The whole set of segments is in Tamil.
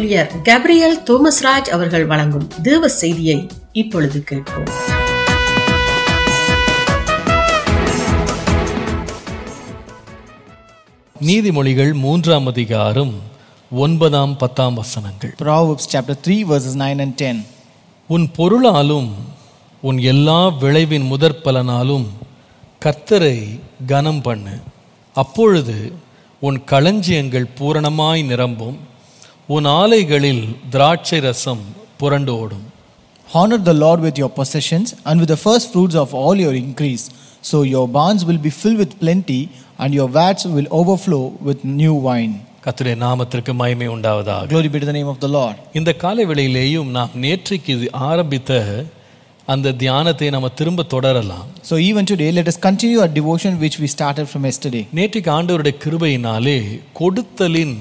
ஊழியர் கேப்ரியல் தோமஸ்ராஜ் அவர்கள் வழங்கும் தேவ செய்தியை இப்பொழுது கேட்போம் நீதிமொழிகள் மூன்றாம் அதிகாரம் ஒன்பதாம் பத்தாம் வசனங்கள் Proverbs chapter 3, verses 9 and 10. உன் பொருளாலும் உன் எல்லா விளைவின் முதற் பலனாலும் கர்த்தரை கனம் பண்ணு அப்பொழுது உன் களஞ்சியங்கள் பூரணமாய் நிரம்பும் உன் ஆலைகளில் திராட்சை ரசம் புரண்டு ஓடும் Honor the Lord with your possessions and with the first fruits of all your increase. So your barns will be filled with plenty, and your vats will overflow with new wine. கர்த்தருடைய நாமத்திற்கு மகிமை உண்டாவதாக Glory be to the name of the Lord. இந்த காலை வேளையிலேயும் நாம் நேற்றைக்கு இது ஆரம்பித்த அந்த தியானத்தை நம்ம திரும்ப தொடரலாம் So even today, let us continue our devotion which we started from yesterday. நேற்றைக்கு ஆண்டவருடைய கிருபையினாலே கொடுத்தலின்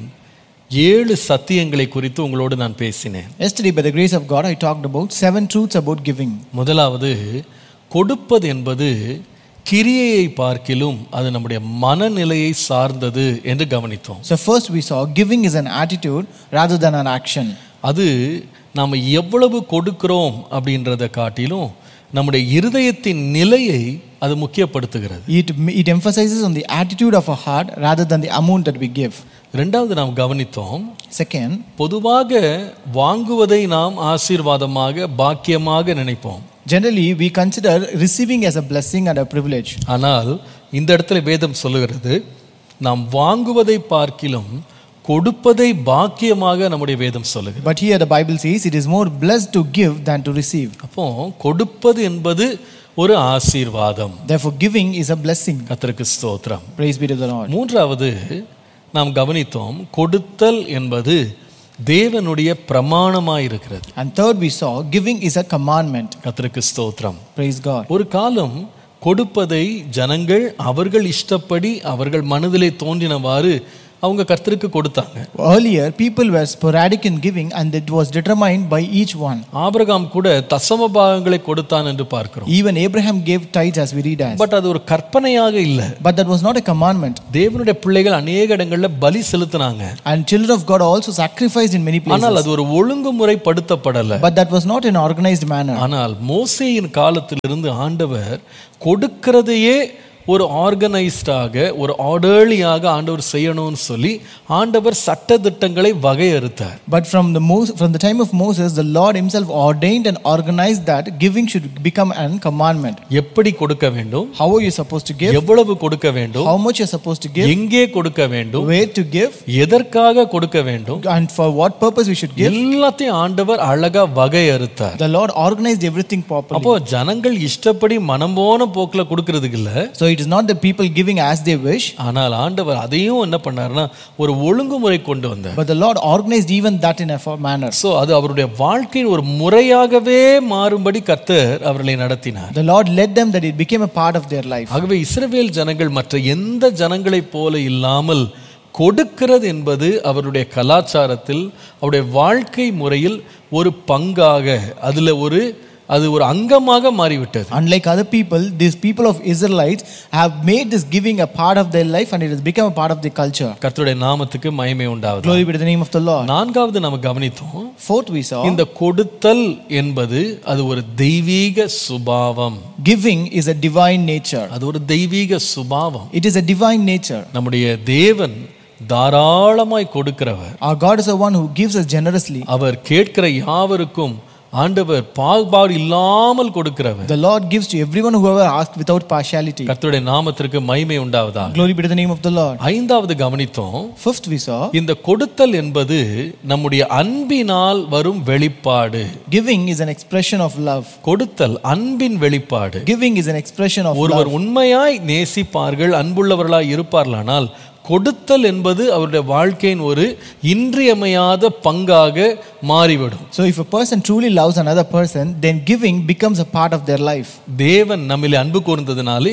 ஏழு சத்தியங்களை குறித்து உங்களோடு நான் பேசினேன் Yesterday, by the grace of God, I talked about seven truths about giving. முதலாவது கொடுப்பது என்பது கிரியையை பார்க்கிலும் அது நம்முடைய மனநிலையை சார்ந்தது என்று கவனித்தோம் So first, we saw giving is an attitude rather than an action. அது நாம் எவ்வளவு கொடுக்கிறோம் அப்படின்றத காட்டிலும் நம்முடைய இருதயத்தின் நிலையை அது முக்கியப்படுத்துகிறது It, it emphasizes on the attitude of a heart rather than the amount that we give. ரெண்டாவது நாம் கவனித்தோம் Second, பொதுவாக வாங்குவதை நாம் ஆசீர்வாதமாக பாக்கியமாக நினைப்போம் generally we consider receiving as a blessing and a privilege. ஆனால் இந்த இடத்துல வேதம் சொல்லுகிறது நாம் வாங்குவதை பார்க்கிலும் கொடுப்பதை பாக்கியமாக நம்முடைய வேதம் சொல்லுகிறது But here the Bible says it is more blessed to give than to receive. அப்போ கொடுப்பது என்பது ஒரு ஆசீர்வாதம் Therefore, giving is a blessing. கர்த்தருக்கு ஸ்தோத்திரம் Praise be to the Lord. மூன்றாவது நாம் கவனித்தோம் கொடுத்தல் என்பது தேவனுடைய பிரமாணமாய் இருக்கிறது And third, we saw giving is a commandment. கர்த்தருக்கு ஸ்தோத்திரம் Praise God. ஒரு காலம் கொடுப்பதை ஜனங்கள் அவர்கள் இஷ்டப்படி அவர்கள் மனதிலே தோன்றினவாறு அவங்க கர்த்தருக்கு கொடுத்தாங்க Earlier, people were sporadic in giving and it was determined by each one. Abraham கூட தசம பாகங்களை கொடுத்தான் என்று பார்க்கிறோம் Even Abraham gave tithes as we read as. But அது ஒரு கற்பனையாக இல்லை But that was not a commandment. தேவனுடைய பிள்ளைகள் அநேக இடங்கள்ல பலி செலுத்தினாங்க And children of God also sacrificed in many places. ஆனால் அது ஒரு ஒழுங்குமுறைப்படுத்தப்படல But that was not in organized manner. ஆனால் மோசேயின் காலத்திலிருந்து ஆண்டவர் கொடுக்கிறதையே ஒரு ஆர்கனைஸ்டாக ஒரு ஆர்டர்லியாக ஆண்டவர் செய்யணும்னு சொல்லி ஆண்டவர் சட்டதிட்டங்களை வகையறுத்தார் But from the Mos- from the time of Moses, the Lord Himself ordained and organized that giving should become an commandment. எப்படி கொடுக்க வேண்டும் How are you supposed to give? எவ்வளவு கொடுக்க வேண்டும் How much you're supposed to give? எங்கே கொடுக்க வேண்டும் Where to give? எதற்காக கொடுக்க வேண்டும் And for what purpose we should give? எல்லாத்தையும் ஆண்டவர் அழகா வகையறுத்தார் The Lord organized everything properly. அப்போ ஜனங்கள் இஷ்டப்படி மனம் போன போக்குல கொடுக்கறதுக்கு இல்ல So it is not the people giving as they wish, ஆனால் ஆண்டவர் அதையும் என்ன பண்ணாருன்னா ஒரு ஒழுங்குமுறை கொண்டு வந்தார் but the Lord organized even that in a for- manner. So அது அவருடைய வாழ்க்கையின் ஒரு முறையாகவே மாறும்படி கர்த்தர் அவர்களை நடத்தினார் The Lord led them that it became a part of their life. ஆகவே இஸ்ரவேல் ஜனங்கள் மற்ற எந்த ஜனங்களைப் போல இல்லாமல் கொடுக்கிறது என்பது அவருடைய கலாச்சாரத்தில் அவருடைய வாழ்க்கை முறையில் ஒரு பங்காக அதுல ஒரு அது ஒரு அங்கமாக மாறிவிட்டது Unlike other people, these people of Israelites have made this giving a part of their life and it has become a part of their culture. கர்த்தருடைய நாமத்துக்கு மகிமை உண்டாவது Glory be to the name of the Lord. நான்காவது நம்ம கவனித்தோம் Fourth, we saw இந்த கொடுத்தல் என்பது அது ஒரு தெய்வீக சுபாவம் giving is a divine nature. அது ஒரு தெய்வீக சுபாவம் It is a divine nature. நம்முடைய தேவன் தாராளமாய் கொடுக்கிறவர் Our God is the one who gives us generously. அவர் கேட்கிற யாவருக்கும் ஆண்டவர் பாகுபாடு இல்லாமல் கொடுக்கிறவர் The Lord gives to everyone whoever asks without partiality. கர்த்தருடைய நாமத்திற்கு மகிமை உண்டாவதா Glory be to the name of the Lord. ஐந்தாவது கவனித்தோம் Fifth, we saw இந்த கொடுத்தல் என்பது நம்முடைய அன்பினால் வரும் வெளிப்பாடு giving is an expression of love. கொடுத்தல் அன்பின் வெளிப்பாடு Giving is an expression of ஒருவர் love. உண்மையாய் நேசிப்பார்கள் அன்புள்ளவர்களாய் இருப்பார்களானால் கொடுத்தல் என்பது அவருடைய வாழ்க்கையின் ஒரு இன்றியமையாத பங்காக மாறிவிடும் So, if a person truly loves another person, then giving becomes a part of their life. தேவன் நம்மிலே அன்பு கூர்ந்ததினாலே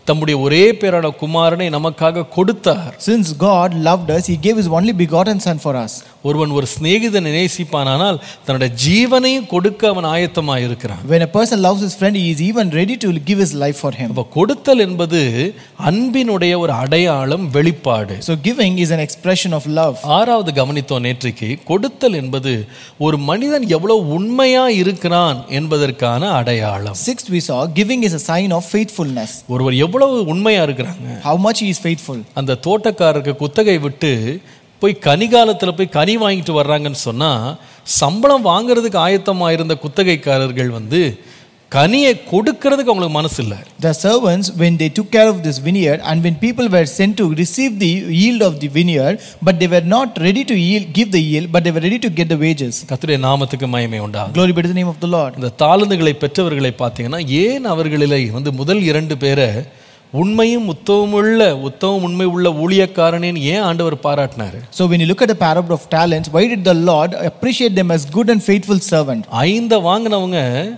தம்முடைய ஒரே பேரான குமாரனை நமக்காக கொடுத்தார் Since God loved us, He gave His only begotten Son for us. ஒருவன் ஒரு சிநேகிதனை நேசிப்பானானால் தன்னுடைய ஜீவனையும் கொடுக்க அவன் ஆயத்தமாக இருக்கிறான் When a person loves his friend, he is even ready to give his life for him. அப்ப கொடுத்தல் என்பது அன்பினுடைய ஒரு அடையாளம் வெளிப்பாடு So, giving is an expression of love. ஆறாவது கவனித்தோம் நேற்றைக்கு கொடுத்தல் என்பது ஒரு மனிதன் எவ்வளவு உண்மையா இருக்கிறான் என்பதற்கான அடையாளம் Sixth, we saw giving is a sign of faithfulness. ஒருவர் எவ்வளவு உண்மையா இருக்கிறாங்க How much he is faithful. அந்த தோட்டக்காரருக்கு குத்தகை விட்டு போய் கனிகாலத்துல போய் கனி வாங்கிட்டு வர்றாங்கன்னு சொன்னா சம்பளம் வாங்குறதுக்கு ஆயத்தமா இருந்த குத்தகைக்காரர்கள் வந்து கனியை கொடுக்கறதுக்கு அவங்களுக்கு மனசு இல்லை The servants, when they took care of this vineyard, and when people were sent to receive the yield of the vineyard, but they were not ready to yield, give the yield, but they were ready to get the wages. கர்த்தருடைய நாமத்துக்கு மகிமை உண்டாகும் Glory be to the name of the Lord. இந்த தாளந்துகளை பெற்றவர்களை பார்த்தீங்கன்னா ஏன் அவர்களிலே வந்து முதல் இரண்டு பேரை உண்மையும் உத்தவமுள்ள உத்தவம் உண்மை உள்ள ஊழியக்காரனேன்னு ஏன் ஆண்டவர் பாராட்டினாரு So, when you look at the parable of talents, why did the Lord appreciate them as good and faithful servant? ஐந்த வாங்கினவங்க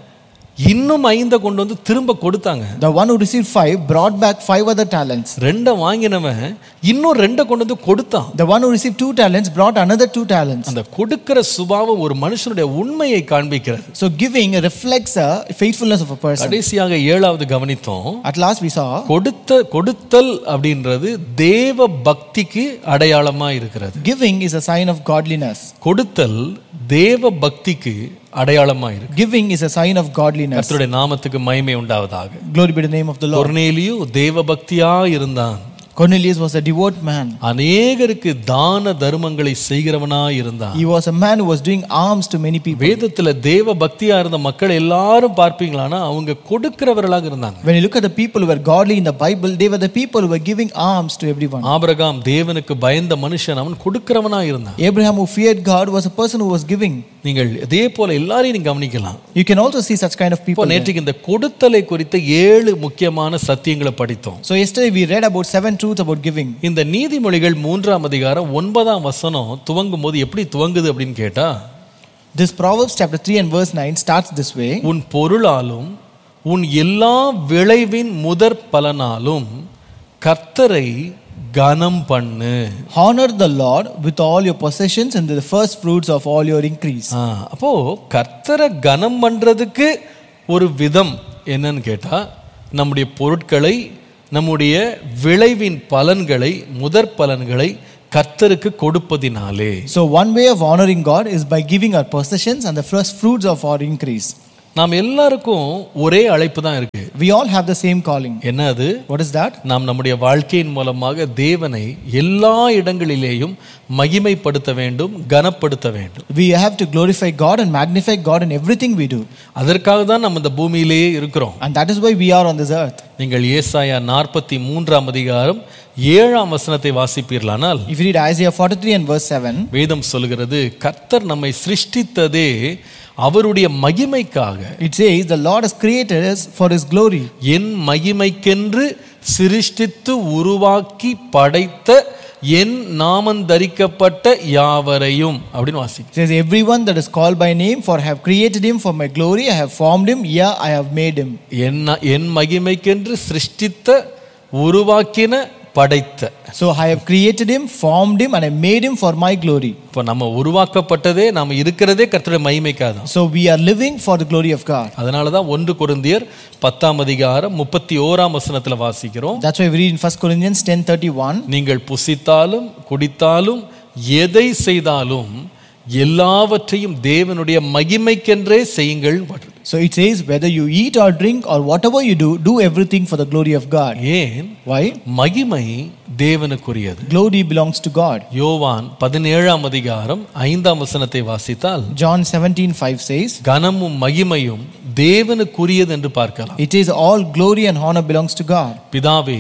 இன்னும் ஐந்த கொண்டு வந்து திரும்ப கொடுத்தாங்க The one who received five brought back five other talents. ரெண்டை வாங்கினவன் இன்னும் ரெண்டை கொண்டு வந்து கொடுத்தான் The one who received two talents brought another two talents. அந்த கொடுக்கிற சுபாவம் ஒரு மனுஷனுடைய உண்மையை காண்பிக்கிறது So, giving reflects a faithfulness of a person. கடைசியாக ஏழாவது கவனித்தோம் At last, we saw கொடுத்த கொடுத்தல் அப்படின்றது தேவ பக்திக்கு அடையாளமா இருக்கிறது giving is a sign of godliness. கொடுத்தல் தேவ பக்திக்கு அடையாளமா இருக்கு Giving is a sign of godliness. கர்த்தருடைய நாமத்துக்கு மகிமை உண்டாவதாக Glory be to the name of the Lord. கொர்நேலியு தேவ பக்தியா இருந்தான் Cornelius was a devout man. அநேகருக்கு தான தர்மங்களை செய்கிறவனா இருந்தான் He was a man who was doing alms to many people. வேதத்துல தேவ பக்தியா இருந்த மக்கள் எல்லாரும் பார்ப்பீங்களான்னா அவங்க கொடுக்கிறவர்களாக இருந்தாங்க When you look at the people who were godly in the Bible, they were the people who were giving alms to everyone. Abraham தேவனுக்கு பயந்த மனுஷன் அவன் கொடுக்கிறவனா இருந்தான் Abraham, who feared God, was a person who was giving. நீங்கள் இதே போல எல்லாரையும் நீங்க கவனிக்கலாம் You can also see such kind of இப்போ people. there. நேற்றுக்கு இந்த கொடுத்தலை குறித்த ஏழு முக்கியமான சத்தியங்களை படித்தோம் So, yesterday we read about seven truths about giving. இந்த நீதிமொழிகள் மூன்றாம் அதிகாரம் ஒன்பதாம் வசனம் துவங்கும் போது எப்படி துவங்குது அப்படின்னு கேட்டா This Proverbs chapter 3 and verse 9 starts this way உன் பொருளாலும் உன் எல்லா விளைவின் முதற் பலனாலும் கர்த்தரை கனம் பண்ணு Honor the Lord with all your possessions and the first fruits of all your increase. ஆ, அப்போ கர்த்தரை கனம் பண்றதுக்கு ஒரு விதம் என்னன்னு கேட்டா நம்முடைய பொருட்களை நம்முடைய விளைவின் பலன்களை முதற் பலன்களை கர்த்தருக்கு கொடுப்பதினாலே So, one way of honoring God is by giving our possessions and the first fruits of our increase. நாம் எல்லாருக்கும் ஒரே அழைப்பு தான் இருக்கு We all have the same calling. என்ன அது What is that? நாம் நம்முடைய வாழ்க்கையின் மூலமாக தேவனை எல்லா இடங்களிலேயும் மகிமைப்படுத்த வேண்டும் கனப்படுத்த வேண்டும் We have to glorify God and magnify God in everything we do. அதற்காக தான் நம்ம இந்த பூமியிலேயே இருக்கிறோம் And that is why we are on this earth. நீங்கள் ஏசாயா நாற்பத்தி மூன்றாம் அதிகாரம் ஏழாம் வசனத்தை வாசிப்பீர்களானால் If you read Isaiah 43 and verse 7, வேதம் சொல்கிறது கர்த்தர் நம்மை சிருஷ்டித்ததே அவருடைய மகிமைக்காக it says, The Lord has created us for His glory. என் மகிமைக்கென்று சிருஷ்டித்து உருவாக்கி படைத்த என் நாமந்தரிக்கப்பட்ட யாவரையும் அப்படின்னு வாசிக்கும் It says, Everyone that is called by name, for I have created him for my glory, I have formed him, yeah, I have made him. என் என் மகிமைக்கென்று சிருஷ்டித்த உருவாக்கின படைத்த So I have created him, formed him, and I made him for my glory. இப்போ நம்ம உருவாக்கப்பட்டதே நம்ம இருக்கிறதே கர்த்தருடைய மகிமைக்காதான் So we are living for the glory of God. அதனால தான் ஒன்று கொரிந்தியர் பத்தாம் அதிகாரம் முப்பத்தி ஓராம் வசனத்துல வாசிக்கிறோம் That's why we read in 1 Corinthians 10:31. நீங்கள் புசித்தாலும் குடித்தாலும் எதை செய்தாலும் எல்லாவற்றையும் தேவனுடைய மகிமைக்கென்றே செய்யுங்கள் So it says, whether you eat or drink or whatever you do, do everything for the glory of God. ஏன் Why? மகிமை தேவனுக்குரியது Glory belongs to God. யோவான் பதினேழாம் அதிகாரம் ஐந்தாம் வசனத்தை வாசித்தால் John 17:5 says, கனமும் மகிமையும் தேவனுக்குரியது என்று பார்க்கலாம் It says, all glory and honor belongs to God. பிதாவே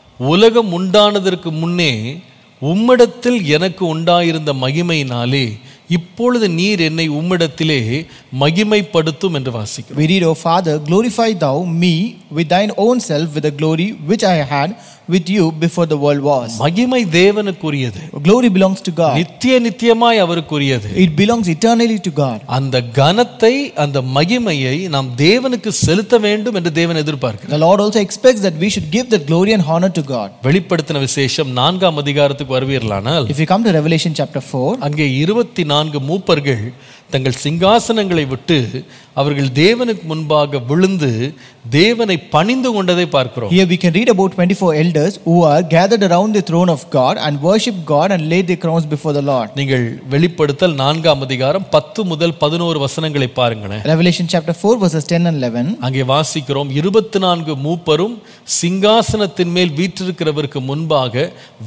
உலகம் உண்டானதற்கு முன்னே உம்மிடத்தில் எனக்கு உண்டாயிருந்த மகிமையினாலே இப்பொழுது நீர் என்னை உம்மிடத்திலே மகிமைப்படுத்தும் என்று வாசிக்கிறோம் We read, O Father, glorify thou me with thine own self with the glory which I had with you before the world was. மகிமை தேவனுக்குரியது Glory belongs to God. நித்திய நித்தியமாய் அவருக்குரியது It belongs eternally to God. அந்த கனத்தை அந்த மகிமையை நாம் தேவனுக்கு செலுத்த வேண்டும் என்று தேவன் எதிர்பார்க்கிறார் The Lord also expects that we should give that glory and honor to God. வெளிப்படுத்தின விசேஷம் நான்காம் அதிகாரத்துக்கு வருவீர்களானால் If you come to Revelation chapter 4, அங்கே இருபத்தி நான்கு மூப்பர்கள் தங்கள் சிங்காசனங்களை விட்டு அவர்கள் தேவனுக்கு முன்பாக விழுந்து தேவனை பணிந்து கொண்டதை பார்க்கிறோம் here we can read about 24 elders who are gathered around the throne of God and worship God and laid their crowns before the Lord. நீங்கள் வெளிப்படுத்தல் நான்காம் அதிகாரம் பத்து முதல் பதினோரு வசனங்களை பாருங்களேன் Revelation chapter 4, verses 10 and 11. அங்கே வாசிக்கிறோம் இருபத்தி நான்கு மூப்பரும் சிங்காசனத்தின் மேல் வீற்றிருக்கிறவருக்கு முன்பாக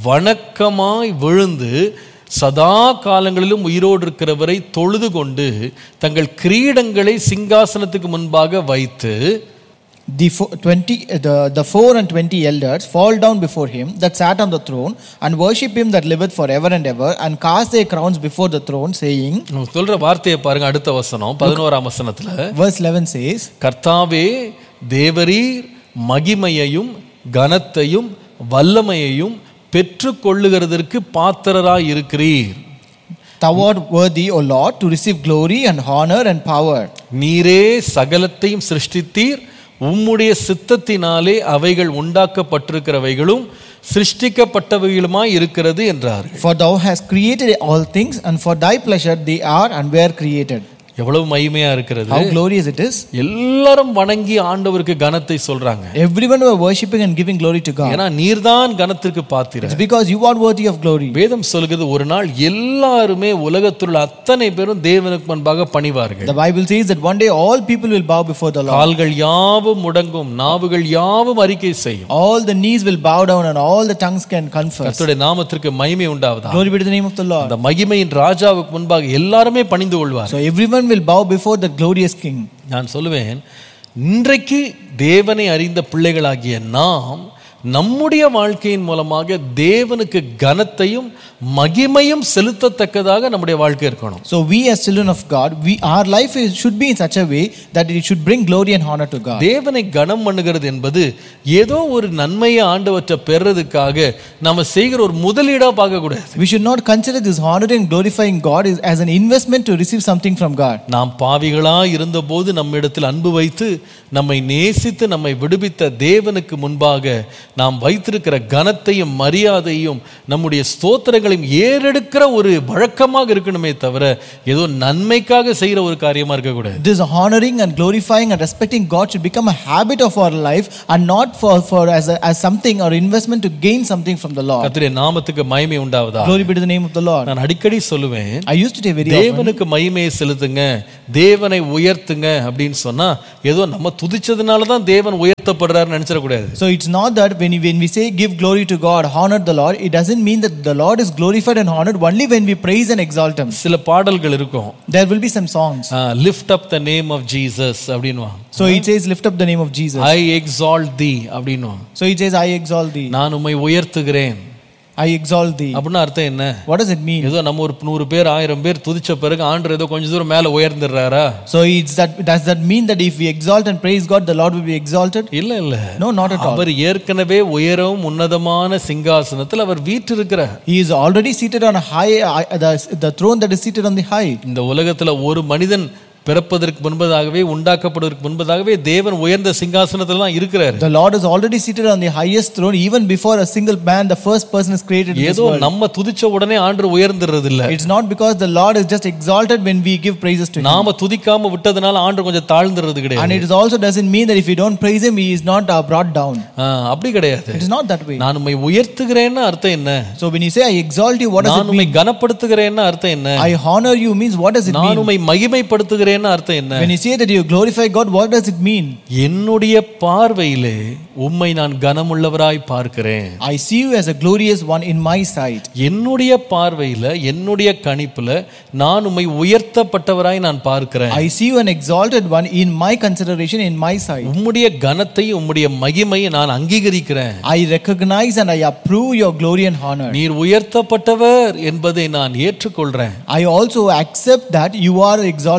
வணக்கமாய் விழுந்து சதா காலங்களிலும் உயிரோடு இருக்கிறவரை தொழுது கொண்டு தங்கள் கிரீடங்களை சிங்காசனத்துக்கு முன்பாக வைத்து The, four, 20, the, the four and twenty elders fall down before him that sat on the throne and worship him that liveth forever and ever and cast their crowns before the throne, saying, நம்ம சொல்ற வார்த்தையை பாருங்க அடுத்த வசனம் பதினோராம் வசனத்துல verse 11 says, கர்த்தாவே தேவரீர் மகிமையையும் கனத்தையும் வல்லமையையும் பெற்றுக்கொள்ளுகிறதற்கு பாத்திரராய் இருக்கிறீர் Thou art worthy, O Lord, to receive glory and honor and power. நீரே சகலத்தையும் சிருஷ்டித்தீர் உம்முடைய சித்தத்தினாலே அவைகள் உண்டாக்கப்பட்டிருக்கிறவைகளும் சிருஷ்டிக்கப்பட்டவைகளுமாய் இருக்கிறது என்றார்கள் For thou hast created all things, and for thy pleasure they are and were created. எவ்வளவு மகிமையா இருக்கிறது How glorious it is! எல்லாரும் வணங்கி ஆண்டவருக்கு கனத்தை சொல்றாங்க Everyone were worshipping and giving glory to God. ஏன்னா நீர்தான் கனத்திற்கு பாத்திர It's because you are worthy of glory. வேதம் சொல்கிறது ஒரு நாள் எல்லாருமே உலகத்தில் உள்ள அத்தனை பேரும் தேவனுக்கு முன்பாக பணிவார்கள் The Bible says that one day all people will bow before the Lord. கால்கள் யாவும் முடங்கும் நாவுகள் யாவும் அறிக்கை செய்யும் All the knees will bow down and all the tongues can confess. கர்த்தருடைய நாமத்திற்கு மகிமை உண்டாவதா Glory be to the name of the Lord. அந்த மகிமையின் ராஜாவுக்கு முன்பாக எல்லாருமே பணிந்து கொள்வார் So everyone will bow before the glorious King. நான் சொல்லுவேன் இன்றைக்கு தேவனை அறிந்த பிள்ளைகளாகிய நாம் நம்முடைய வாழ்க்கையின் மூலமாக தேவனுக்கு கனத்தையும் மகிமையும் செலுத்தத்தக்கதாக நம்முடைய வாழ்க்கை இருக்கணும் So we as children of God, we our life is, should be in such a way that it should bring glory and honor to God. தேவனை கனம் பண்ணுகிறது என்பது ஏதோ ஒரு நன்மையை ஆண்டவற்றை பெறதுக்காக நம்ம செய்கிற ஒரு முதலீடா பார்க்க கூடாது We should not consider this honoring and glorifying God is- as an investment to receive something from God. நாம் பாவிகளா இருந்தபோது நம்மிடத்தில் அன்பு வைத்து நம்மை நேசித்து நம்மை விடுவித்த தேவனுக்கு முன்பாக நாம் வைத்திருக்கிற கனத்தையும் மரியாதையும் நம்முடைய ஸ்தோத்திரங்களையும் ஏறெடுக்கிற ஒரு வழக்கமாக இருக்கணுமே தவிர ஏதோ நன்மைக்காக செய்கிற ஒரு காரியமா இருக்கக்கூடாது This honoring and glorifying and respecting God should become a habit of our life and not for, for as, a, as something or investment to gain something from the Lord. கர்த்தருடைய நாமத்துக்கு மகிமை உண்டாவதா Glory be to the name of the Lord. நான் அடிக்கடி சொல்லுவேன் I used to say very often, தேவனுக்கு மகிமையை செலுத்துங்க தேவனை உயர்த்துங்க அப்படின்னு சொன்னா ஏதோ நம்ம துதிச்சதுனால தான் தேவன் உயர்த்தப்படுறாருன்னு நினைச்சிடக்கூடாது so it's not that when, when we say give glory to God, honor the Lord, it doesn't mean that the Lord is glorified and honored only when we praise and exalt Him. சில பாடல்கள் இருக்கும் There will be some songs. Lift up the name of Jesus அப்படின்வாங்க So it says, lift up the name of Jesus. I exalt thee அப்படின்வாங்க So it says, I exalt thee. நான் உம்மை உயர்த்துகிறேன் I exalt thee. அப்படின்னா அர்த்தம் என்ன What does it mean? ஏதோ நம்ம ஒரு நூறு பேர் ஆயிரம் பேர் துதிச்ச பிறகு ஆண்டு ஏதோ கொஞ்ச தூரம் மேல உயர்ந்துடுறாரா So it's that does that mean that if we exalt and praise God, the Lord will be exalted? இல்ல இல்ல No, not at all. அவர் ஏற்கனவே உயரவும் உன்னதமான சிங்காசனத்தில் அவர் வீற்றிருக்கிறார் He is already seated on a high, uh, the, the throne that is seated on the high. இந்த உலகத்துல ஒரு மனிதன் பிறப்பதற்கு முன்பதாகவே உண்டாக்கப்படுவதற்கு முன்பதாகவே தேவன் உயர்ந்த சிங்காசனத்துல தான் இருக்கிறார் The Lord is already seated on the highest throne. Even before a single man, the first person is created in this ஏதோ world. நம்ம துதிச்ச உடனே ஆண்டு உயர்ந்துறது இல்ல It's not because the Lord is just exalted when we give praises to Him. நாம துதிக்காம விட்டதுனால ஆண்டு கொஞ்சம் தாழ்ந்துறது And கிடையாது it is also doesn't mean that if we don't praise Him, He is not uh, brought down. ஆ, அப்படி கிடையாது It is not that way. நான் உண்மை உயர்த்துகிறேன்னு அர்த்தம் என்ன So when you say I exalt you, what does நான் it உண்மை mean? கனப்படுத்துகிறேன்னு அர்த்தம் என்ன I honor you means what does it நான் mean? உண்மை மகிமைப்படுத்துகிறேன்னு அர்த்தம் என்ன When you say that you glorify God, what does it mean? என்னுடைய பார்வையிலே உம்மை நான் கனமுள்ளவராய் பார்க்கிறேன் I see you as a glorious one in my sight. என்னுடைய பார்வையில என்னுடைய கணிப்புல நான் உம்மை உயர்த்தப்பட்டவராய் நான் பார்க்கிறேன் I see you an exalted one in my consideration, in my sight. உம்முடைய கனத்தையும் உம்முடைய மகிமையை நான் அங்கீகரிக்கிறேன் I recognize and I approve your glory and honor. நீர் உயர்த்தப்பட்டவர் என்பதை நான் ஏற்றுக்கொள்றேன் I also accept that you are exalted God.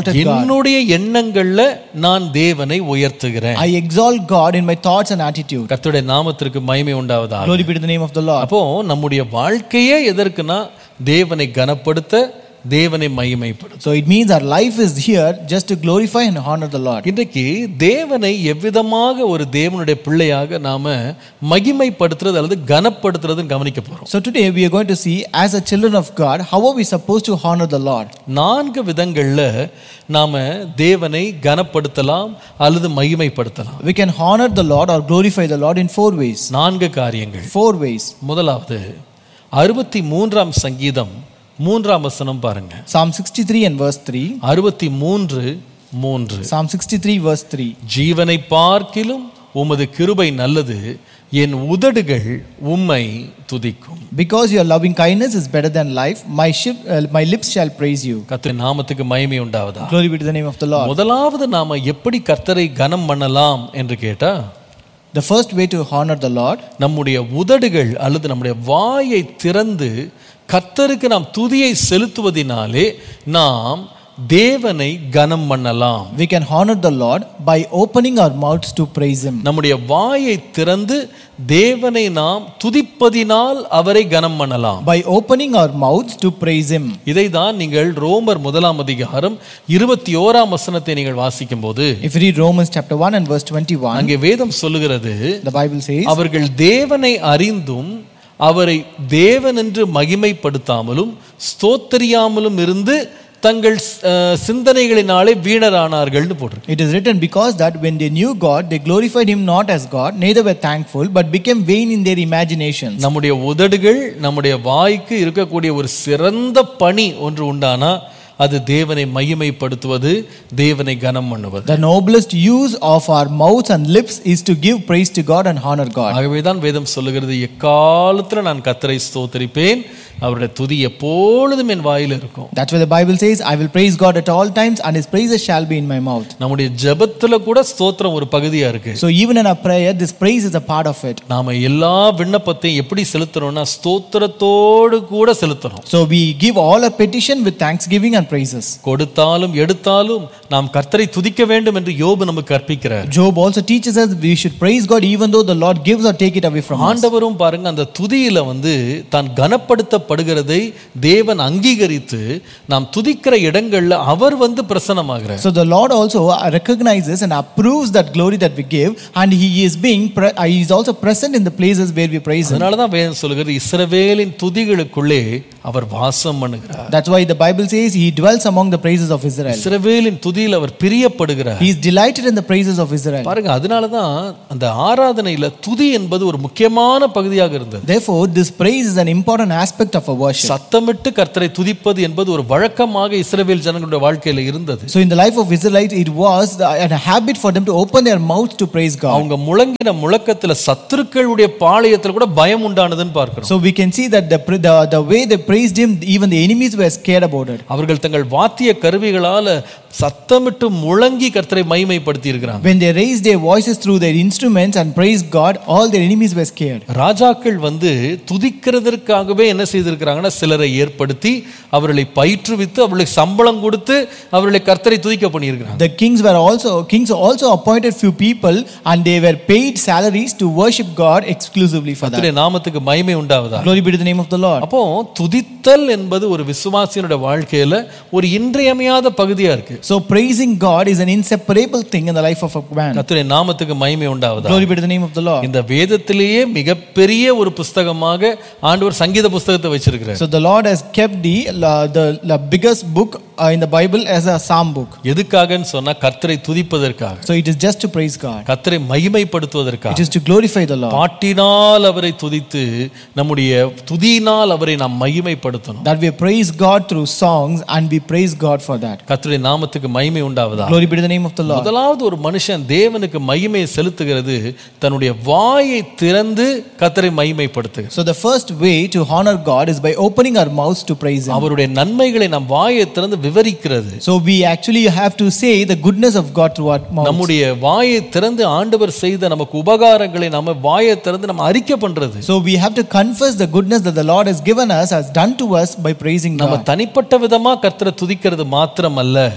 என்னுடைய எண்ணங்கள்ல நான் தேவனை உயர்த்துகிறேன் I exalt God in my thoughts and attitude. கர்த்தருடைய நாமத்திற்கு மகிமை உண்டாவதாக Glory be to the name of the Lord. அப்போ நம்முடைய வாழ்க்கையே எதற்குனா தேவனை கனப்படுத்த தேவனை மகிமைப்படுத்த So it means our life is here just to glorify and honor the Lord. இன்றைக்கு தேவனை எவ்விதமாக ஒரு தேவனுடைய பிள்ளையாக நாம மகிமைப்படுத்துறது அல்லது கனப்படுத்துறதுன்னு கவனிக்க போறோம் So today we are going to see, as a children of God, how are we supposed to honor the Lord? நான்கு விதங்கள்ல நாம தேவனை கனப்படுத்தலாம் அல்லது மகிமைப்படுத்தலாம் We can honor the Lord or glorify the Lord in four ways. நான்கு காரியங்கள் Four ways. முதலாவது அறுபத்தி மூன்றாம் சங்கீதம் மூன்றாம் வசனம் பாருங்க Psalm 63 and verse 3. அறுபத்தி மூன்று மூன்று Psalm 63 verse 3. ஜீவனை பார்க்கிலும் உமது கிருபை நல்லது என் உதடுகள் உம்மை துதிக்கும் Because your loving kindness is better than life, my, ship, uh, my lips shall praise you. கர்த்தர் நாமத்துக்கு மகிமை உண்டாவதா Glory be to the name of the Lord. முதலாவது நாம எப்படி கர்த்தரை கனம் பண்ணலாம் என்று கேட்டா The first way to honor the Lord நம்முடைய உதடுகள் அல்லது நம்முடைய வாயை திறந்து கர்த்தருக்கு நாம் துதியை செலுத்துவதினாலே நாம் தேவனை கனம் பண்ணலாம் we can honor the Lord by opening our mouths to praise Him. நம்முடைய வாயை திறந்து தேவனை நாம் துதிப்பதினால் அவரை கனம் பண்ணலாம் By opening our mouths to praise Him. இதை தான் நீங்கள் ரோமர் முதலாம் அதிகாரம் இருபத்தி ஓராம் வசனத்தை நீங்கள் வாசிக்கும் போது If you read Romans chapter 1 and verse 21, அங்கே வேதம் சொல்லுகிறது the Bible says, அவர்கள் தேவனை அறிந்தும் அவரை தேவன் என்று மகிமைப்படுத்தாமலும் ஸ்தோத்தரியாமலும் இருந்து தங்கள் அஹ், சிந்தனைகளினாலே வீணரானார்கள்னு போட்டிருக்கு It is written, because that when they knew God, they glorified Him not as God, neither were thankful, but became vain in their imaginations. நம்முடைய உதடுகள் நம்முடைய வாய்க்கு இருக்கக்கூடிய ஒரு சிறந்த பணி ஒன்று உண்டானா அது தேவனை மகிமைப்படுத்துவது தேவனை கனம் பண்ணுவது The noblest use of our mouths and lips is to give praise to God and honor God. ஆகவேதான் வேதம் சொல்லுகிறது எக்காலத்துல நான் கத்தரை ஸ்தோத்தரிப்பேன் அவருடைய துதி எப்பொழுதும் என் வாயில் இருக்கும் That's why the Bible says, I will praise God at all times, and His praises shall be in my mouth. நம்முடைய ஜெபத்துல கூட ஸ்தோத்திரம் ஒரு பகுதியா இருக்கு So even in our prayer, this praise is a part of it. நாம எல்லா விண்ணப்பத்தையும் எப்படி செலுத்துறோம்னா ஸ்தோத்திரத்தோடு கூட செலுத்துறோம் So we give all our petition with thanksgiving and praises. கொடுத்தாலும் எடுத்தாலும் நாம் கர்த்தரை துதிக்க வேண்டும் என்று யோபு நமக்கு கற்பிக்கிறார் Job also teaches us we should praise God even though the Lord gives or take it away from us. ஆண்டவரும் பாருங்க அந்த துதியில வந்து தான் கனப்படுத்தப்படுகிறதை தேவன் அங்கீகரித்து நாம் துதிக்கிற இடங்கள்ல அவர் வந்து பிரசன்னமாகிறார் So the Lord also recognizes and approves that glory that we give, and He is being pre- uh, He is also present in the places where we praise Him. அதனாலதான் வேதம் சொல்லுகிறது இஸ்ரவேலின் துதிகளுக்குள்ளே அவர் வாசம் பண்ணுகிறார் That's why the Bible says He dwells among the praises of Israel. இஸ்ரவேலின் துதியில் அவர் பிரியப்படுகிறார் He is delighted in the praises of Israel. பாருங்க அதனாலதான் அந்த ஆராதனையில துதி என்பது ஒரு முக்கியமான பகுதியாக இருந்தது Therefore, this praise is an important aspect of our worship. சத்தமிட்டு கர்த்தரை துதிப்பது என்பது ஒரு வழக்கமாக இஸ்ரவேல் ஜனங்களுடைய வாழ்க்கையில இருந்தது So in the life of Israelites, it was the- a habit for them to open their mouths to praise God. அவங்க முழங்கின முழக்கத்துல சத்துருக்களுடைய பாளையத்துல கூட பயம் உண்டானதுன்னு பார்க்கிறோம் So we can see that the, pr- the, the way they praised Him, even the enemies were scared about it. அவர்கள் தங்கள் வாத்திய கருவிகளால சத்தமிட்டு முழங்கி கர்த்தரை மகிமைப்படுத்தி இருக்கிறாங்க When they raised their voices through their instruments and praised God, all their enemies were scared. ராஜாக்கள் வந்து துதிக்கிறதற்காகவே என்ன செய்திருக்கிறாங்கன்னா சிலரை ஏற்படுத்தி அவர்களை பயிற்றுவித்து அவர்களுக்கு சம்பளம் கொடுத்து அவர்களை கர்த்தரை துதிக்க பண்ணியிருக்கிறாங்க The kings were also kings also appointed few people and they were paid salaries to worship God exclusively for that. கர்த்தருடைய நாமத்துக்கு மகிமை உண்டாவதா Glory be to the name of the Lord. அப்போ துதித்தல் என்பது ஒரு விசுவாசியனுடைய வாழ்க்கையில ஒரு இன்றியமையாத பகுதியா இருக்கு So praising God is an inseparable thing in the life of a man. கர்த்தருடைய நாமத்துக்கு மகிமை உண்டாவதா Glory be to the name of the Lord. இந்த வேதத்திலேயே மிகப்பெரிய ஒரு புஸ்தகமாக ஆண்டவர் சங்கீத புஸ்தகத்தை வச்சிருக்கிறார் So the Lord has kept the the, the biggest book uh, in the Bible as a psalm book. எதுக்காகன்னு சொன்னா கர்த்தரை துதிப்பதற்காக So it is just to praise God. கர்த்தரை மகிமைப்படுத்துவதற்காக It is to glorify the Lord. பாட்டினால் அவரை துதித்து நம்முடைய துதியினால் அவரை நாம் மகிமைப்படுத்தணும் That we praise God through songs and we praise God for that. கர்த்தருடைய நாமத்துக்கு மகிமை உண்டாவதா Glory be to the name of the Lord. முதலாவது ஒரு மனுஷன் தேவனுக்கு மகிமையை செலுத்துகிறது தன்னுடைய வாயை திறந்து கர்த்தரை மகிமைப்படுத்துகிறது So the first way to honor God is by opening our mouths to praise Him. அவருடைய நன்மைகளை நாம் வாயை திறந்து விவரிக்கிறது So we actually have to say the goodness of God through our mouths. நம்முடைய வாயை திறந்து ஆண்டவர் செய்த நமக்கு உபகாரங்களை நாம வாயை திறந்து நம்ம அறிக்கை பண்றது So we have to confess the goodness that the Lord has given us, has done to us by praising நம்ம God. தனிப்பட்ட விதமா கர்த்தரை துதிக்கிறது மாத்திரமல்ல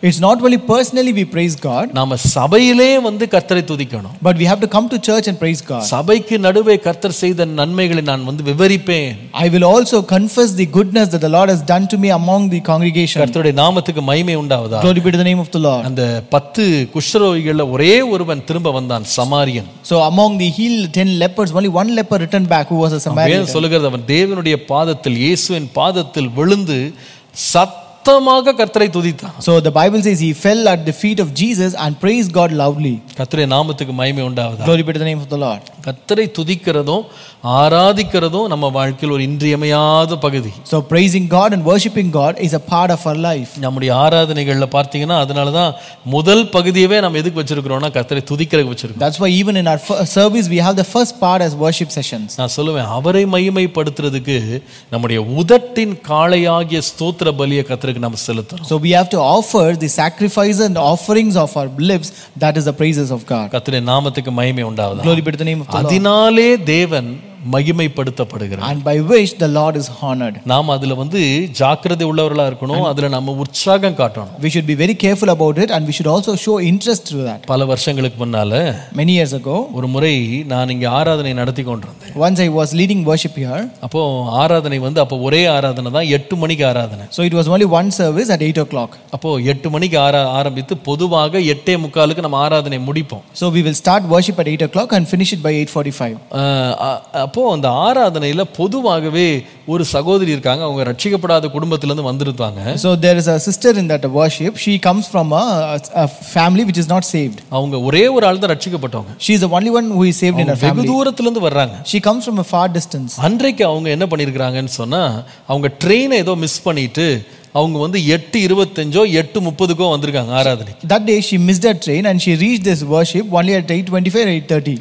It's not only personally we praise God, நாம சபையிலே வந்து கர்த்தரை துதிக்கணும் but we have to come to church and praise God. சபைக்கு நடுவே கர்த்தர் செய்த நன்மைகளை நான் வந்து விவரிப்பேன் I will also confess the goodness that the Lord has done to me among the congregation. கர்த்தருடைய நாமத்துக்கு மகிமை உண்டாவதா Glory be to the name of the Lord. அந்த பத்து குஷ்டரோகிகள்ல ஒரே ஒருவன் திரும்ப வந்தான் சமாரியன் So among the healed ten lepers, only one leper returned back who was a Samaritan. வேதம் சொல்லுகிறது அவன் தேவனுடைய பாதத்தில் இயேசுவின் பாதத்தில் விழுந்து சத்தமாக கர்த்தரை துதித்தான் So the Bible says he fell at the feet of Jesus and praised God loudly. கர்த்தருடைய நாமத்துக்கு மகிமை உண்டாவதா Glory be to the name of the Lord. கர்த்தரை துதிக்கிறதும் ஆராதிக்கிறதும் நம்ம வாழ்க்கையில் ஒரு இன்றியமையாத பகுதி So praising God and worshiping God is a part of our life. நம்முடைய ஆராதனைகளில் பார்த்தீங்கன்னா அதனால தான் முதல் பகுதியவே நம்ம எதுக்கு வச்சிருக்கிறோம்னா கர்த்தரை துதிக்கிறதுக்கு வச்சிருக்கோம் That's why even in our fir- service we have the first part as worship sessions. நான் சொல்லுவேன் அவரை மகிமைப்படுத்துறதுக்கு நம்முடைய உதட்டின் காளையாகிய ஸ்தோத்திர பலியை கர்த்தருக்கு நம்ம செலுத்தணும் So we have to offer the sacrifice and offerings of our lips. That is the praises of God. கர்த்தருடைய நாமத்துக்கு மகிமை உண்டாவதா Glory be to the name of the Lord. அதனாலே தேவன் மகிமைப்படுத்தப்படுகிறார் And by which the Lord is honored. நாம் அதுல வந்து ஜாக்கிரதை உள்ளவர்களா இருக்கணும் அதுல நம்ம உற்சாகம் காட்டணும் We should be very careful about it and we should also show interest to that. பல வருஷங்களுக்கு முன்னால Many years ago, ஒரு முறை நான் இங்க ஆராதனை நடத்தி கொண்டிருந்தேன் once I was leading worship here. அப்போ ஆராதனை வந்து அப்போ ஒரே ஆராதனை தான் எட்டு மணிக்கு ஆராதனை So it was only one service at 8 o'clock. அப்போ எட்டு மணிக்கு ஆரா ஆரம்பித்து பொதுவாக எட்டே முக்காலுக்கு நம்ம ஆராதனை முடிப்போம் So we will start worship at 8 o'clock and finish it by 8.45. ஆஹ் அ- அப்போ அந்த ஆராதனையில பொதுவாகவே ஒரு சகோதரி இருக்காங்க அவங்க ரட்சிக்கப்படாத குடும்பத்துல இருந்து வந்திருப்பாங்க So there is a sister in that worship. She comes from a, a family which is not saved. அவங்க ஒரே ஒரு ஆள் தான் ரட்சிக்கப்பட்டவங்க She is the only one who is saved in her வெகு family. தூரத்துல இருந்து வர்றாங்க She comes from a far distance. அன்றைக்கு அவங்க என்ன பண்ணியிருக்கிறாங்கன்னு சொன்னா அவங்க ட்ரெயினை ஏதோ மிஸ் பண்ணிட்டு அவங்க வந்து எட்டு இருபத்தஞ்சோ எட்டு முப்பதுக்கோ வந்திருக்காங்க ஆராதனைக்கு That day she missed her train and she reached this worship only at 8.25 or 8.30.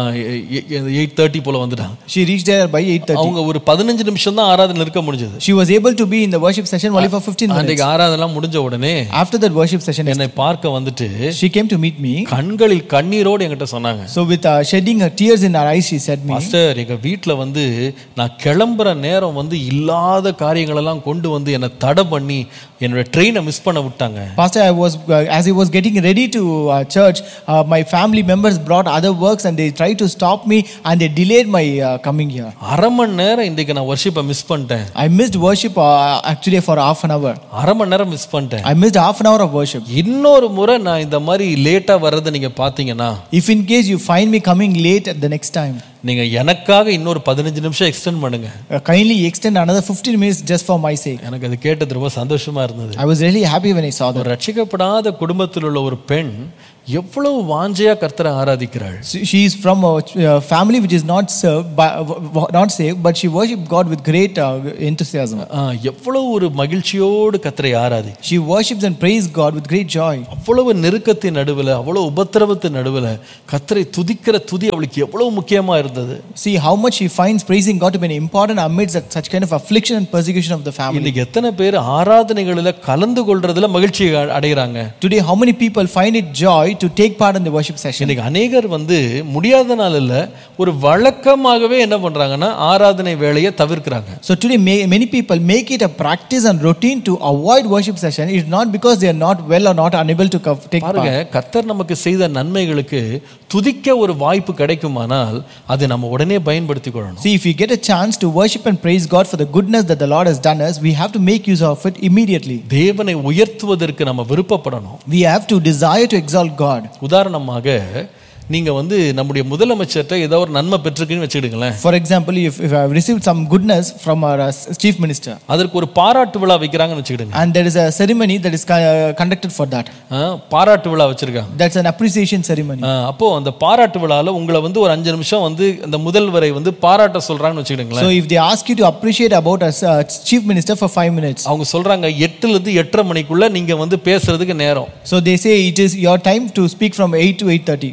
Eight thirty போல வந்துட்டாங்க She reached there by 8.30. அவங்க ஒரு பதினஞ்சு நிமிஷம் தான் ஆராதனை இருக்க முடிஞ்சது She was able to be in the worship session only for 15 minutes. அன்றைக்கு ஆராதனை முடிஞ்ச உடனே After that worship session, என்னை பார்க்க வந்துட்டு she came to meet me. கண்களில் கண்ணீரோடு என்கிட்ட சொன்னாங்க So with uh, shedding her tears in her eyes, she said me, master எங்க வீட்ல வந்து நான் கிளம்புற நேரம் வந்து இல்லாத காரியங்களெல்லாம் கொண்டு வந்து என்னை தடை பண்ணி என்னோட ட்ரெயினை மிஸ் பண்ண விட்டாங்க Pastor, I was uh, as I was getting ready to uh, church, uh, my family members brought other works and they tried to stop me and they delayed my uh, coming here. அரை மணி நேரம் இன்றைக்கு நான் வர்ஷிப்பை மிஸ் பண்ணிட்டேன் I missed worship uh, actually for half an hour. அரை மணி நேரம் மிஸ் பண்ணிட்டேன் I missed half an hour of worship. இன்னொரு முறை நான் இந்த மாதிரி லேட்டா வர்றதை நீங்க பாத்தீங்கன்னா If in case you find me coming late at the next time, நீங்க எனக்காக இன்னொரு பதினஞ்சு நிமிஷம் எக்ஸ்டெண்ட் பண்ணுங்க uh, kindly extend another 15 minutes just for my sake. எனக்கு அது கேட்டது ரொம்ப சந்தோஷமா இருந்தது I was really happy when I saw that. ஒரு ரட்சிக்கப்படாத குடும்பத்தில் உள்ள ஒரு பெண் எவ்வளவு வாஞ்சையா கர்த்தரை ஆராதிக்கிறாள் She she is from a uh, family which is not served, by, not saved, but she worshipped God with great uh, enthusiasm. ஆ, எவ்வளவு ஒரு மகிழ்ச்சியோடு கர்த்தரை ஆராதி She worships and praises God with great joy. அவ்வளவு நெருக்கத்தின் நடுவில் அவ்வளவு உபத்திரவத்தின் நடுவில் கர்த்தரை துதிக்கிற துதி அவளுக்கு எவ்வளவு முக்கியமா இருந்தது See how much she finds praising God to be important amidst that, such kind of affliction and persecution of the family. இன்னைக்கு எத்தனை பேர் ஆராதனைகளில் கலந்து கொள்றதுல மகிழ்ச்சி அ- அடைகிறாங்க Today, how many people find it joy to take part in the worship session? இன்னைக்கு அநேகர் வந்து முடியாத நாள் இல்ல ஒரு வழக்கமாகவே என்ன பண்றாங்கன்னா ஆராதனை வேலையை தவிர்க்கிறாங்க So today, may, many people make it a practice and routine to avoid worship session. It's not because they are not well or not unable to co- take பாருங்க part. கர்த்தர் நமக்கு செய்த நன்மைகளுக்கு துதிக்க ஒரு வாய்ப்பு கிடைக்குமானால் அதை நம்ம உடனே பயன்படுத்திக் கொள்ளணும் See, if you get a chance to worship and praise God for the goodness that the Lord has done us, we have to make use of it immediately. தேவனை உயர்த்துவதற்கு நம்ம விருப்பப்படணும் We have to desire to exalt God. உதாரணமாக நீங்க வந்து நம்முடைய முதலமைச்சர்கிட்ட ஏதோ ஒரு நன்மை பெற்றிருக்குன்னு வச்சுக்கிடுங்களேன் For example, if, if I have received some goodness from our uh, chief minister, அதற்கு ஒரு பாராட்டு விழா வைக்கிறாங்கன்னு வச்சுக்கிடுங்க and there is a ceremony that is uh, conducted for that, ஆ, பாராட்டு விழா வச்சிருக்காங்க that's an appreciation ceremony. ஆ, அப்போ அந்த பாராட்டு விழால உங்களை வந்து ஒரு அஞ்சு நிமிஷம் வந்து அந்த முதல்வரை வந்து பாராட்ட சொல்றாங்கன்னு வச்சுக்கிடுங்களேன் So, if they ask you to appreciate about a uh, chief minister for five minutes, அவங்க சொல்றாங்க எட்டுல இருந்து எட்டரை மணிக்குள்ள நீங்க வந்து பேசுறதுக்கு நேரம் so they say it is your time to speak from 8 to 8.30. நீங்க அந்த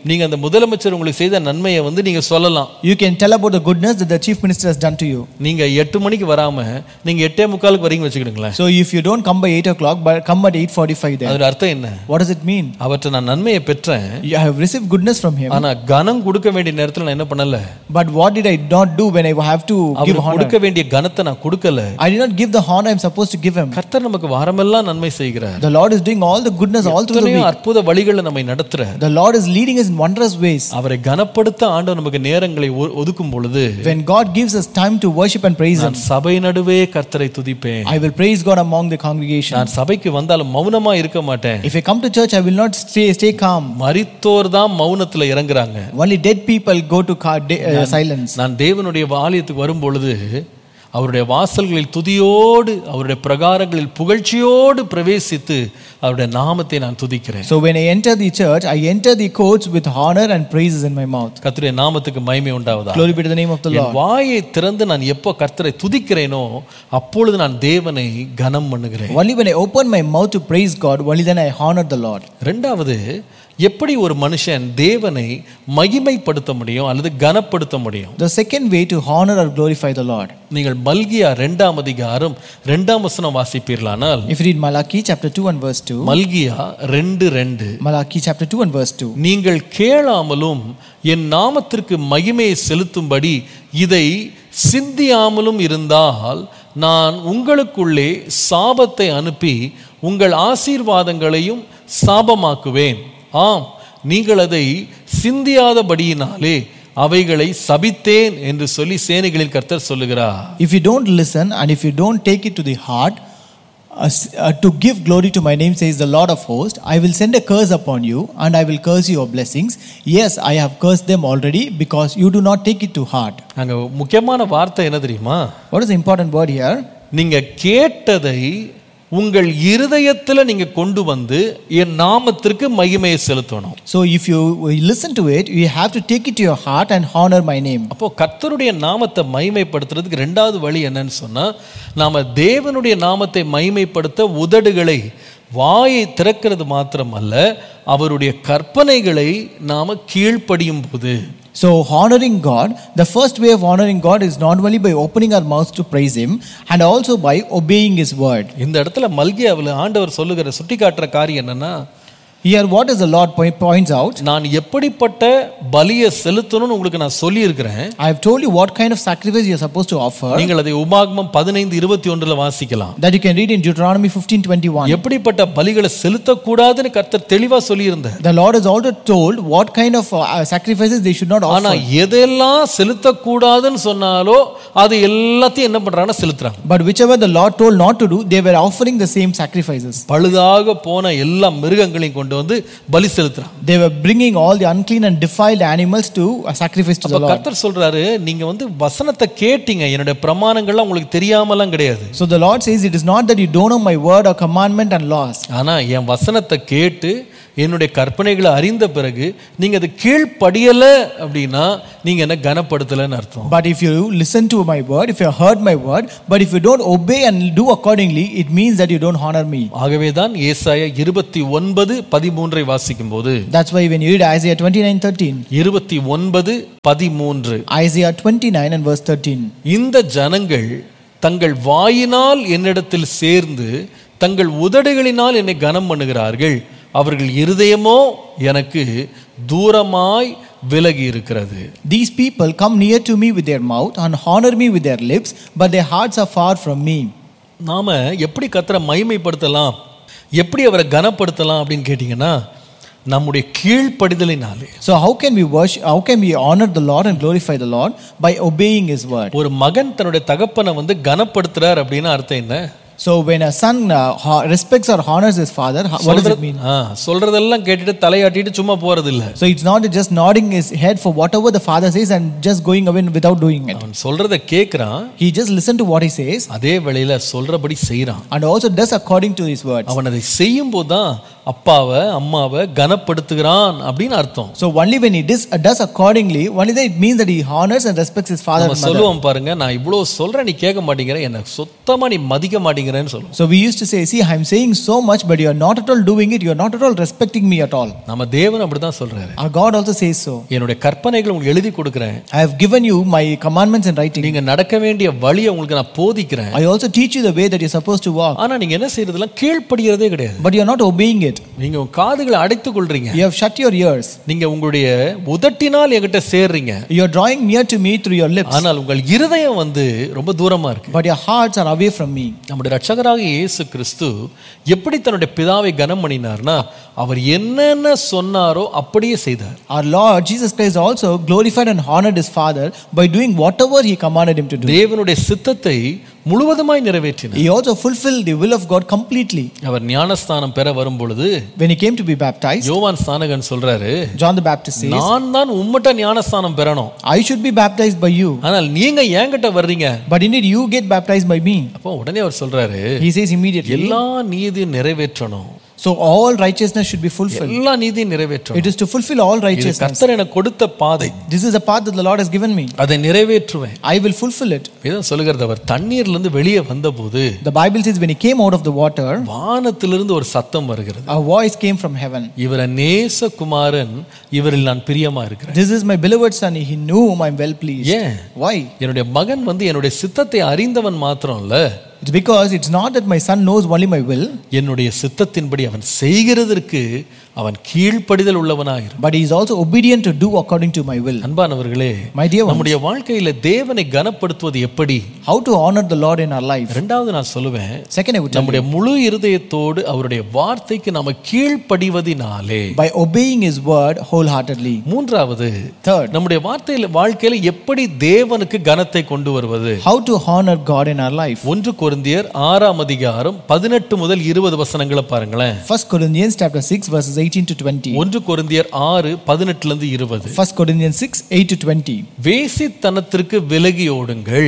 முதலமைச்சர் உங்களுக்கு செய்த நன்மையை வந்து நீங்க சொல்லலாம் You can tell about the goodness that the chief minister has done to you. நீங்க எட்டு மணிக்கு வராம நீங்க எட்டே முக்காலுக்கு வரீங்க வச்சுக்கிடுங்களேன் So if you don't come by 8 o'clock, but come at 8.45 then. அதோட அர்த்தம் என்ன What does it mean? அவற்றை நான் நன்மையை பெற்றேன் You have received goodness from him. ஆனா கனம் கொடுக்க வேண்டிய நேரத்துல நான் என்ன பண்ணல But what did I not do when I have to give our honor? கொடுக்க வேண்டிய கனத்தை நான் கொடுக்கல I did not give the honor I'm supposed to give him. கர்த்தர் நமக்கு வாரமெல்லாம் நன்மை செய்கிறார் The Lord is doing all the goodness all through the எத்தனையோ week. அற்புத வழிகளில் நம்மை நடத்துறார் The Lord is leading us in wondrous ways. அவரை கனப்படுத்த ஆண்டவர் நமக்கு நேரங்களை ஒ- ஒதுக்கும் பொழுது When God gives us time to worship and praise Him, நான் சபை நடுவே கர்த்தரை துதிப்பேன் I will praise God among the congregation. நான் சபைக்கு வந்தாலும் மௌனமா இருக்க மாட்டேன் If I come to church, I will not stay, stay calm. மரித்தோர் தான் மௌனத்துல இறங்குறாங்க Only dead people go to ca- de- uh, silence. நான் தேவனுடைய ஆலயத்துக்கு வரும் பொழுது அவருடைய வாசல்களில் துதியோடு அவருடைய பிரகாரங்களில் புகழ்ச்சியோடு பிரவேசித்து அவருடைய நாமத்தை நான் துதிக்கிறேன் So when I enter the church, I enter the courts with honor and praises in my mouth. கர்த்தருடைய நாமத்துக்கு மகிமை உண்டாவதா Glory be to the name of the N Lord. வாயை திறந்து நான் எப்போ கர்த்தரை துதிக்கிறேனோ அப்பொழுது நான் தேவனை கனம் பண்ணுகிறேன் Only when I open my mouth to praise God, only then I honor the Lord. ரெண்டாவது எப்படி ஒரு மனுஷன் தேவனை மகிமைப்படுத்த முடியும் அல்லது கனப்படுத்த முடியும் The second way to honor or glorify the Lord. நீங்கள் மல்கியா ரெண்டாம் அதிகாரம் ரெண்டாம் வசனம் வாசிப்பீர்களானால் If you read Malachi chapter 2 and verse 2, மல்கியா ரெண்டு ரெண்டு Malachi chapter 2 and verse 2. நீங்கள் கேளாமலும் என் நாமத்திற்கு மகிமையை செலுத்தும்படி இதை சிந்தியாமலும் இருந்தால் நான் உங்களுக்குள்ளே சாபத்தை அனுப்பி உங்கள் ஆசீர்வாதங்களையும் சாபமாக்குவேன் ஆம் நீங்கள் அதை சிந்தியாதபடியினாலே அவைகளை சபித்தேன் என்று சொல்லி சேனைகளின் கர்த்தர் சொல்லுகிறார் If you don't listen and if you don't take it to the heart, uh, s- uh, to give glory to my name, says the Lord of hosts, I will send a curse upon you and I will curse your blessings. Yes, I have cursed them already because you do not take it to heart. அங்க முக்கியமான வார்த்தை என்ன தெரியுமா What is the important word here? நீங்க கேட்டதை உங்கள் இருதயத்துல நீங்க கொண்டு வந்து என் நாமத்திற்கு மகிமையை செலுத்தணும் So if you listen to it, you have to take it to your heart and honor my name. அப்போ கர்த்தருடைய நாமத்தை மகிமைப்படுத்துறதுக்கு ரெண்டாவது வழி என்னன்னு சொன்னா நாம தேவனுடைய நாமத்தை மகிமைப்படுத்த உதடுகளை வாயை திறக்கிறது மாத்திரமல்ல அவருடைய கற்பனைகளை நாம கீழ்ப்படியும் போது So honoring God, the first way of honoring God is not only by opening our mouths to praise Him and also by obeying His word. இந்த இடத்துல மல்கியாவில் ஆண்டவர் சொல்லுகிற சுட்டி காட்டுற காரியம் என்னன்னா Here, what does the Lord point, points out? நான் எப்படிப்பட்ட பலியை செலுத்தணும்னு உங்களுக்கு நான் சொல்லியிருக்கிறேன் I have told you what kind of sacrifice you are supposed to offer. நீங்கள் அதை உபாகமம் பதினைந்து இருபத்தி ஒன்றுல வாசிக்கலாம் That you can read in Deuteronomy 15:21. எப்படிப்பட்ட பலிகளை செலுத்தக்கூடாதுன்னு கர்த்தர் தெளிவா சொல்லியிருந்தார் The Lord has also told what kind of uh, sacrifices they should not ஆனா offer. எதெல்லாம் செலுத்தக்கூடாதுன்னு சொன்னாலோ அது எல்லாத்தையும் என்ன பண்றாங்கன்னா செலுத்துறாங்க But whichever the Lord told not to do, they were offering the same sacrifices. பழுதாக போன எல்லா மிருகங்களையும் கொண்டு வந்து பலி செலுத்துறாங்க They were bringing all the unclean and defiled animals to uh, sacrifice to அப்ப the Lord. கர்த்தர் சொல்றாரு நீங்க வந்து வசனத்தை கேட்டீங்க என்னுடைய பிரமாணங்கள்லாம் உங்களுக்கு தெரியாமலாம் கிடையாது So the Lord says, It is not that you don't know my word or commandment and laws. ஆனா என் வசனத்தை கேட்டு என்னுடைய கற்பனைகளை அறிந்த பிறகு நீங்க அது கீழ்ப்படியல அப்படின்னா நீங்க என்ன கனப்படுத்தலைன்னு அர்த்தம் But if you listen to my word, if you heard my word, but if you don't obey and do accordingly, it means that you don't honor me. ஆகவே தான் ஏசாயா இருபத்தி ஒன்பது பதிமூன்றை வாசிக்கும் போது That's why when you read Isaiah 29 13, இருபத்தி ஒன்பது பதிமூன்று Isaiah 29 and verse 13. இந்த ஜனங்கள் தங்கள் வாயினால் என்னிடத்தில் சேர்ந்து தங்கள் உதடுகளினால் என்னை கனம் பண்ணுகிறார்கள் அவர்கள் இருதயமோ எனக்கு தூரமாய் விலகி இருக்கிறது These people come near to me with their mouth and honor me with their lips, but their hearts are far from me. நாம எப்படி கத்தரை மகிமைப்படுத்தலாம் எப்படி அவரை கனப்படுத்தலாம் அப்படின்னு கேட்டிங்கன்னா நம்முடைய கீழ்ப்படிதலினாலே So how can we worship, how can we honor the Lord and glorify the Lord? By obeying His word. ஒரு மகன் தன்னுடைய தகப்பனை வந்து கனப்படுத்துறார் அப்படின்னா அர்த்தம் என்ன So when a son uh, ho- respects or honors his father, ho- what does it mean? ஆ, சொல்றதெல்லாம் கேட்டுட்டு தலையாட்டிட்டு சும்மா போறது இல்ல So it's not just nodding his head for whatever the father says and just going away without doing it. அவன் சொல்றத கேட்கிறான் He just listens to what he says அதே வேளையில சொல்றபடி செய்றான் and also does according to his words. அவன் அதை செய்யும் போதுதான் அப்பாவை அம்மாவை கனப்படுத்துகிறான் அப்படின்னு அர்த்தம் So only when he does, uh, does accordingly, only then it means that he honors and respects his father நம்ம and mother. சொல்லுவோம் பாருங்க நான் இவ்வளவு சொல்றேன் நீ கேட்க மாட்டேங்கிற என்ன சுத்தமா நீ மதிக்க மாட்டேங்கிற மாட்டேங்கிறேன்னு சொல்லுவோம் So we used to say, See, I'm saying so much, but you're not at all doing it. You're not at all respecting me at all. நம்ம தேவன் அப்படிதான் சொல்றாரு Our God also says so. என்னுடைய கற்பனைகள் உங்களுக்கு எழுதி கொடுக்குறேன் I have given you my commandments in writing. நீங்க நடக்க வேண்டிய வழியை உங்களுக்கு நான் போதிக்கிறேன் I also teach you the way that you're supposed to walk. ஆனா நீங்க என்ன செய்யறதெல்லாம் கீழ்ப்படுகிறதே கிடையாது But you're not obeying it. நீங்க உங்க காதுகளை அடைத்துக் கொள்றீங்க You have shut your ears. நீங்க உங்களுடைய உதட்டினால் என்கிட்ட சேர்றீங்க You're drawing near to me through your lips. ஆனால் உங்கள் இருதயம் வந்து ரொம்ப தூரமா இருக்கு But your hearts are away from me. நம்முடைய ரட்சகராக இயேசு கிறிஸ்து எப்படி தன்னுடைய பிதாவை கனம் பண்ணினார்னா அவர் என்னென்ன சொன்னாரோ அப்படியே செய்தார் Our Lord Jesus Christ also glorified and honored his Father by doing whatever he commanded him to do. தேவனுடைய சித்தத்தை முழுவதுமாய் நிறைவேற்றினார் He also fulfilled the will of God completely. அவர் ஞானஸ்தானம் பெற வரும் பொழுது When he came to be baptized, யோவான் ஸ்நானகன் சொல்றாரு John the Baptist says, நான் தான் உம்மட்ட ஞானஸ்தானம் பெறணும் I should be baptized by you, ஆனால் நீங்க என்கிட்ட வர்றீங்க but indeed you get baptized by me. அப்போ உடனே அவர் சொல்றாரு He says immediately. எல்லா நீதியும் நிறைவேற்றணும் So all righteousness should be fulfilled. எல்லா நீதியும் நிறைவேற்றணும் It is to fulfill all இது righteousness. கர்த்தர் எனக்கு கொடுத்த பாதை This is a path that the Lord has given me. அதை நிறைவேற்றுவேன் I will fulfill it. இதான் சொல்லுகிறது அவர் தண்ணீர்ல இருந்து வெளியே வந்தபோது The Bible says when he came out of the water, வானத்திலிருந்து ஒரு சத்தம் வருகிறது a voice came from heaven. இவர நேச குமாரன் இவரில் நான் பிரியமா இருக்கிறேன் This is my beloved son. He knew I'm well pleased. ஏன் Why? என்னுடைய மகன் வந்து என்னுடைய சித்தத்தை அறிந்தவன் மாத்திரம் இல்ல It's because it's not that my son knows only my will, என்னுடைய சித்தத்தின்படி அவன் செய்கிறதற்கு அவன் கீழ்ப்படிதல் உள்ளவனாயிரு but he is also obedient to do according to my will. அன்பானவர்களே My dear ones, நம்முடைய வாழ்க்கையில தேவனை கனப்படுத்துவது எப்படி how to honor the Lord in our life? ரெண்டாவது நான் சொல்லுவேன் Second, I would tell நம்முடைய முழு இருதயத்தோடு அவருடைய வார்த்தைக்கு நாம கீழ்ப்படிவதினாலே by obeying his word wholeheartedly. மூன்றாவது Third, நம்முடைய வார்த்தையில வாழ்க்கையில எப்படி தேவனுக்கு கனத்தை கொண்டு வருவது how to honor God in our life. ஒன்று கொரிந்தியர் ஆறாம் அதிகாரம் பதினெட்டு முதல் இருபது வசனங்களை பாருங்களேன் First Corinthians chapter 6 verses 18 to 20. ஒன்று கொரிந்தியர் ஆறு பதினெட்டுல இருந்து இருபது First Corinthians 6 8 to 20. வேசித்தனத்திற்கு விலகி ஓடுங்கள்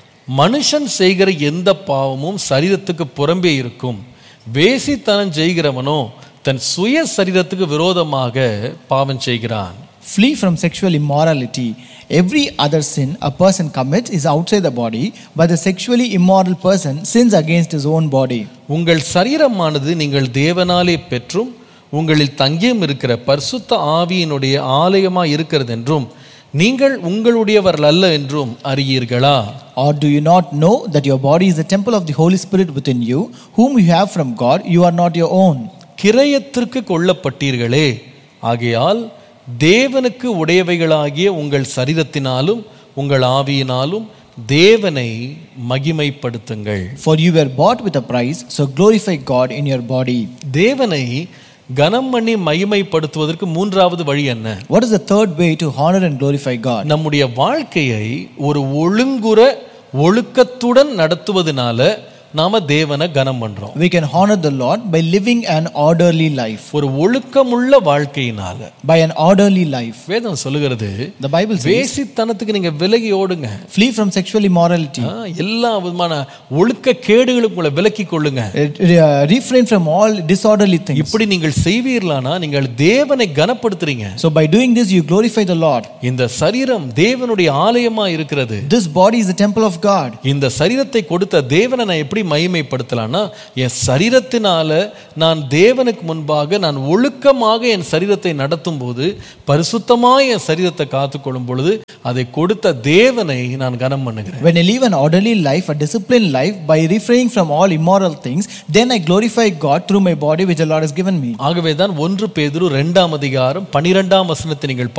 மனுஷன் செய்கிற எந்த பாவமும் சரீரத்துக்கு புறம்பே இருக்கும் வேசித்தனம் செய்கிறவனோ தன் சுய சரீரத்துக்கு விரோதமாக பாவம் செய்கிறான் Flee from sexual immorality. Every other sin a person commits is outside the body, but the sexually immoral person sins against his own body. உங்கள் சரீரமானது நீங்கள் தேவனாலே பெற்றும் உங்களில் தங்கியும் இருக்கிற பரிசுத்த ஆவியினுடைய ஆலயமா இருக்கிறது என்றும் நீங்கள் உங்களுடையவர்கள் அல்ல என்றும் அறியீர்களா Or do you not know that your body is the temple of the Holy Spirit within you, whom you have from God? You are not your own. கிரயத்திற்கு கொல்லப்பட்டீர்களே ஆகையால் தேவனுக்கு உடையவைகளாகிய உங்கள் சரீரத்தினாலும் உங்கள் ஆவியினாலும் தேவனை மகிமைப்படுத்துங்கள் For you were bought with a price, so glorify God in your body. தேவனை கனம் பண்ணி மகிமைப்படுத்துவதற்கு மூன்றாவது வழி என்ன What is the third way to honor and glorify God? நம்முடைய வாழ்க்கையை ஒரு ஒழுங்குற ஒழுக்கத்துடன் நடத்துவதனால நாம தேவனை கனம் பண்றோம் We can honor the Lord by living an orderly life. ஒரு ஒழுக்கமுள்ள வாழ்க்கையினால By an orderly life. வேதம் சொல்லுகிறது The Bible says, வேசித்தனத்துக்கு நீங்க விலகி ஓடுங்க flee from sexual immorality. ஆ, எல்லா விதமான ஒழுக்க கேடுகளும் உங்களை விலக்கி கொள்ளுங்க Uh, refrain from all disorderly things. இப்படி நீங்கள் செய்வீர்களானா நீங்கள் தேவனை கனப்படுத்துறீங்க So by doing this, you glorify the Lord. இந்த சரீரம் தேவனுடைய ஆலயமா இருக்கிறது This body is the temple of God. இந்த சரீரத்தை கொடுத்த தேவனை நான் எப்படி மகிமைப்படுத்தலாம்னா என் சரீரத்தினால நான் தேவனுக்கு முன்பாக நான் ஒழுக்கமாக என் சரீரத்தை நடத்தும் போது பரிசுத்தமாக என் சரீரத்தை காத்துக்கொள்ளும் பொழுது அதை கொடுத்த தேவனை நான் கனம் பண்ணுகிறேன் When I live an orderly life, a disciplined life, by refraining from all immoral things, then I glorify God through my body which the Lord has given me. ஆகவே தான் ஒன்று பேதுரு ரெண்டாம் அதிகாரம் பனிரெண்டாம் வசனத்தை நீங்கள்